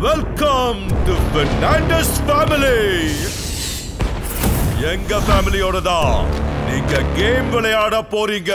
Welcome to Fernandes family எங்க ஃபேமிலியோட தான் நீங்க கேம் விளையாட போறீங்க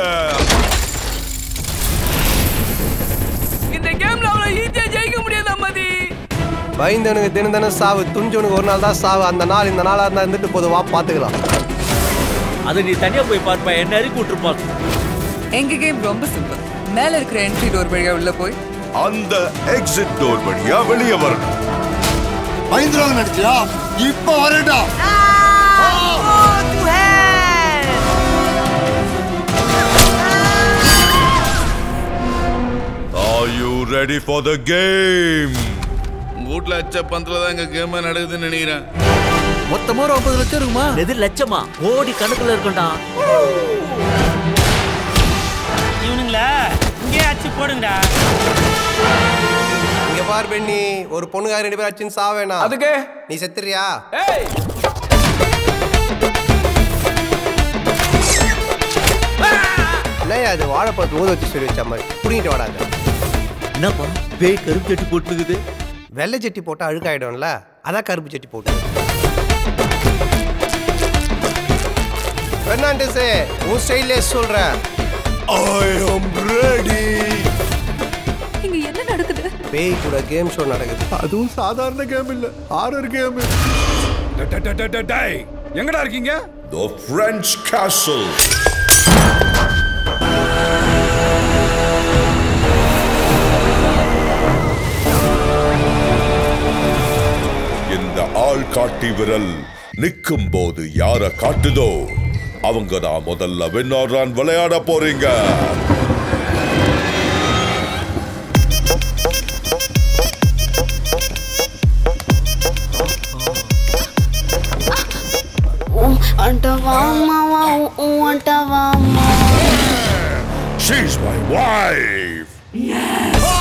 இந்த கேம்ல அவ்வளவு ஈஸியா ஜெயிக்க முடியாது அம்மாதி பயந்தவனுக்கு தினம் தினம் சாவு துணிஞ்சவனுக்கு ஒரு நாள் தான் சாவு அந்த நாள் இந்த நாளா இருந்தா இருந்துட்டு போதும் வா பாத்துக்கலாம் அதை நீ தனியா போய் பார்ப்பா என்ன அறிக்கை விட்டுருப்பான் எங்க கேம் ரொம்ப சிம்பிள் மேல இருக்கிற என்ட்ரி டோர் வழியா உள்ள போய் அந்த எக்ஸிட் டோர் வழியா வெளியே வரணும் பயந்துருவாங்க நடிச்சியா இப்ப வரட்டா Are you ready for the game? உங்க வீட்ல அச்ச பந்தல தான் இங்க கேம் நடக்குதுன்னு நினைக்கிறேன் மொத்தமா ஒரு ஐம்பது லட்சம் இருக்குமா எது லட்சமா கோடி கணக்குல இருக்கும்டா இவனுங்களா இங்கே அச்சு போடுங்கடா இங்க பார் பெண்ணி ஒரு பொண்ணுக்கார ரெண்டு பேர் அச்சுன்னு சாவேனா அதுக்கு நீ செத்துறியா ஏய் என்னய்யா அது வாழைப்பழத்து ஊத வச்சு சொல்லி வச்ச மாதிரி புடிங்கிட்டு வாடாங்க என்னப்பா பேய் கருப்பு சட்டி போட்டுக்குது வெள்ளை சட்டி போட்டா அழுக்காயிடும்ல அதான் கருப்பு சட்டி போட்டு பெர்னாண்டஸே உன் ஸ்டைல்லே சொல்றேன் I am ready. இங்க என்ன நடக்குது பேய் கூட கேம் ஷோ நடக்குது அதுவும் சாதாரண கேம் இல்ல ஹாரர் கேம் எங்கடா இருக்கீங்க The French Castle. இந்த ஆள் காட்டி விரல் நிற்கும் போது யார காட்டுதோ அவங்க தான் முதல்ல வின்னாடுறான் விளையாட போறீங்க అంటవామా అంటవామా She's my wife.